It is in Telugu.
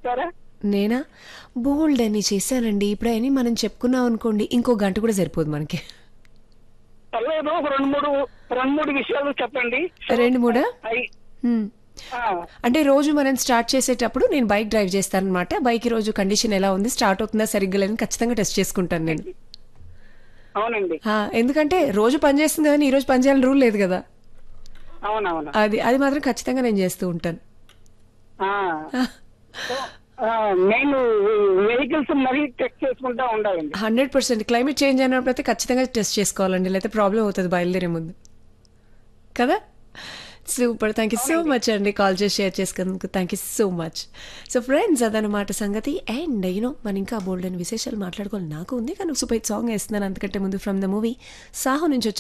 చెప్తారా నేనా బోల్డ్ అని చేశానండి ఇప్పుడు అని మనం చెప్పుకున్నాం అనుకోండి ఇంకో గంట కూడా సరిపోదు మనకి పర్లేదు ఒక రెండు మూడు రెండు మూడు విషయాలు చెప్పండి రెండు మూడా అయి హ్మ్. ఆ, అంటే రోజు మనం స్టార్ట్ చేసేటప్పుడు నేను బైక్ డ్రైవ్ చేస్తానన్నమాట బైక్ ఈ రోజు కండిషన్ ఎలా ఉంది స్టార్ట్ అవుతుందా సరిగ్గా లేదని ఖచ్చితంగా టెస్ట్ చేసుకుంటాను నేను అవునండి ఆ, ఎందుకంటే రోజు పని చేస్తుంది కానీ ఈ రోజు పని చేయాలని రూల్ లేదు కదా అవునవును అది అది మాత్రం ఖచ్చితంగా నేను చేస్తూ ఉంటాను ఆ, ఆ, నేను వెహికల్స్ మరీ చెక్ చేసుకుంటా ఉండాలండి హండ్రెడ్ పర్సెంట్ క్లైమేట్ చేంజ్ అయినప్పుడు అయితే ఖచ్చితంగా టెస్ట్ చేసుకోవాలండి లేకపోతే ప్రాబ్లం అవుతుంది బయలుదేరే ముందు కదా super thank you so much అండి కాల్ చేసి షేర్ చేసుకున్నందుకు thank you so much so friends అదనమాట సంగతి అండ్ యూనో మన ఇంకా బోల్డ్ అని విశేషాలు మాట్లాడుకోవాలి నాకు ఉంది కానీ సూపర్ సాంగ్ వేస్తున్నాను అంతకంటే ముందు ఫ్రమ్ ద మూవీ సాహో నుంచి వచ్చే